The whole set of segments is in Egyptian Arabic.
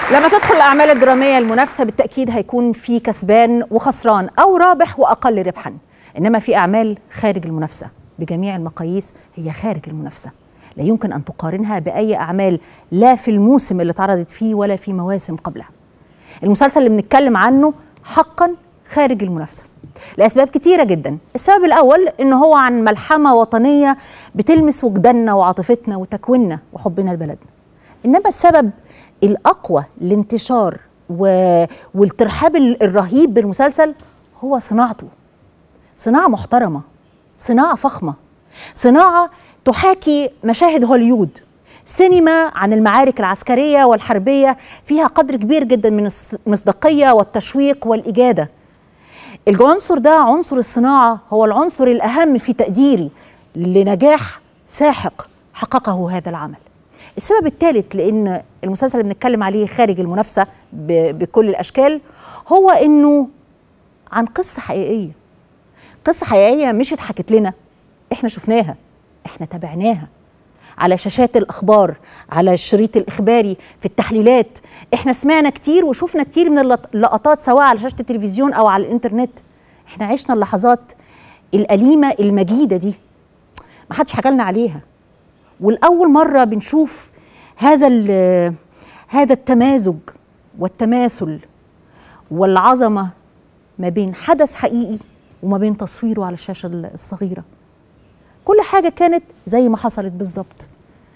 لما تدخل الأعمال الدرامية المنافسة بالتأكيد هيكون في كسبان وخسران أو رابح وأقل ربحا إنما في أعمال خارج المنافسة بجميع المقاييس هي خارج المنافسة لا يمكن أن تقارنها بأي أعمال لا في الموسم اللي اتعرضت فيه ولا في مواسم قبلها المسلسل اللي بنتكلم عنه حقا خارج المنافسة لأسباب كتيرة جدا السبب الأول إن هو عن ملحمة وطنية بتلمس وجداننا وعاطفتنا وتكويننا وحبنا لبلدنا إنما السبب الأقوى لانتشار و... والترحاب الرهيب بالمسلسل هو صناعته صناعة محترمة صناعة فخمة صناعة تحاكي مشاهد هوليود سينما عن المعارك العسكرية والحربية فيها قدر كبير جدا من المصداقية والتشويق والإجادة العنصر ده عنصر الصناعة هو العنصر الأهم في تقديري لنجاح ساحق حققه هذا العمل السبب الثالث لأن المسلسل اللي بنتكلم عليه خارج المنافسة بكل الأشكال هو أنه عن قصة حقيقية قصة حقيقية مش اتحكت لنا احنا شفناها احنا تابعناها على شاشات الاخبار على الشريط الاخباري في التحليلات احنا سمعنا كتير وشفنا كتير من اللقطات سواء على شاشه التلفزيون او على الانترنت احنا عشنا اللحظات الاليمه المجيده دي ما حدش حكى لنا عليها والاول مره بنشوف هذا هذا التمازج والتماثل والعظمه ما بين حدث حقيقي وما بين تصويره على الشاشه الصغيره كل حاجه كانت زي ما حصلت بالظبط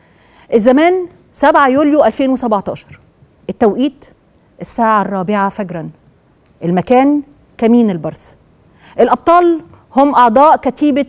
الزمان 7 يوليو 2017 التوقيت الساعة الرابعة فجرا المكان كمين البرث الأبطال هم أعضاء كتيبة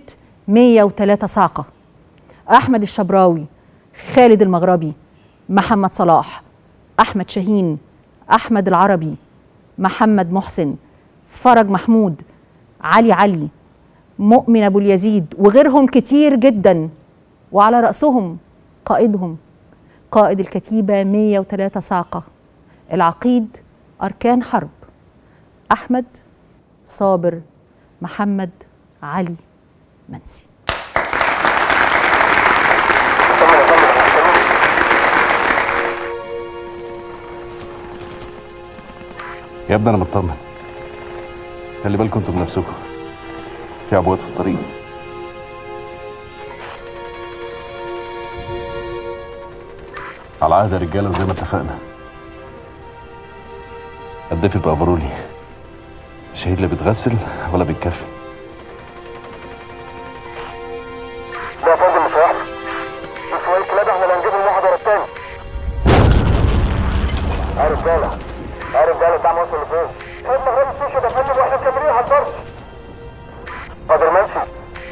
103 صاعقة أحمد الشبراوي خالد المغربي محمد صلاح أحمد شاهين أحمد العربي محمد محسن فرج محمود علي علي مؤمن ابو اليزيد وغيرهم كتير جدا وعلى راسهم قائدهم قائد الكتيبه 103 صاعقه العقيد اركان حرب احمد صابر محمد علي منسي يا ابني انا مطمن خلي بالكم انتوا بنفسكم في عبوات في الطريق على عهد يا رجاله وزي ما اتفقنا الدفي بافرولي الشهيد لا بيتغسل ولا بيتكفن لا يا فندم مش هيحصل في شويه كلاب احنا اللي هنجيبهم واحد ورا التاني يا رجاله يا رجاله الدعم وصل لفين؟ سيبنا غير السيشن يا فندم واحنا مكملين على البرش قادر منسي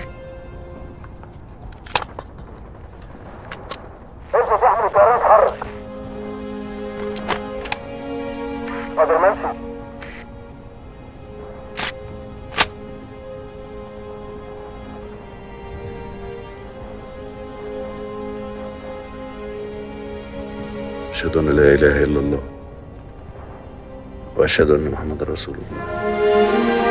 انت تحمل الطيران اتحرك قادر منسي أشهد أن لا إله إلا الله وأشهد أن محمد رسول الله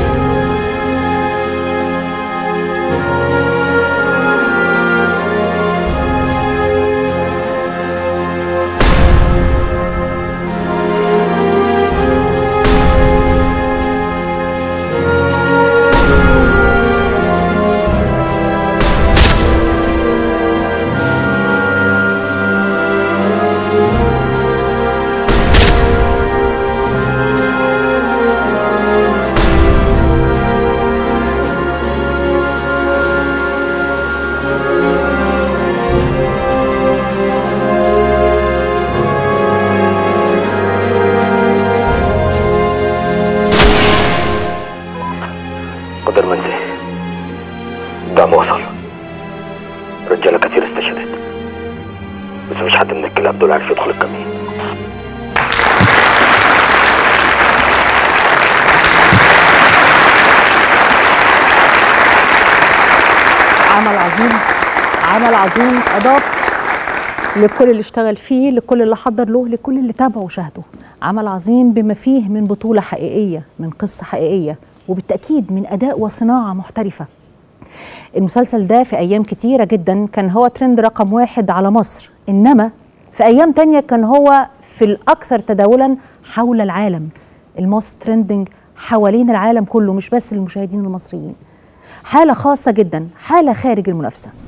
قدر منسي الدعم وصل رجاله كتير استشهدت بس مش حد من الكلاب دول عرف يدخل الكمين عمل عظيم عمل عظيم اضاف لكل اللي اشتغل فيه لكل اللي حضر له لكل اللي تابعه وشاهده عمل عظيم بما فيه من بطولة حقيقية من قصة حقيقية وبالتأكيد من أداء وصناعة محترفة المسلسل ده في أيام كتيرة جدا كان هو ترند رقم واحد على مصر إنما في أيام تانية كان هو في الاكثر تداولا حول العالم الموست ترندنج حوالين العالم كله مش بس المشاهدين المصريين حاله خاصه جدا حاله خارج المنافسه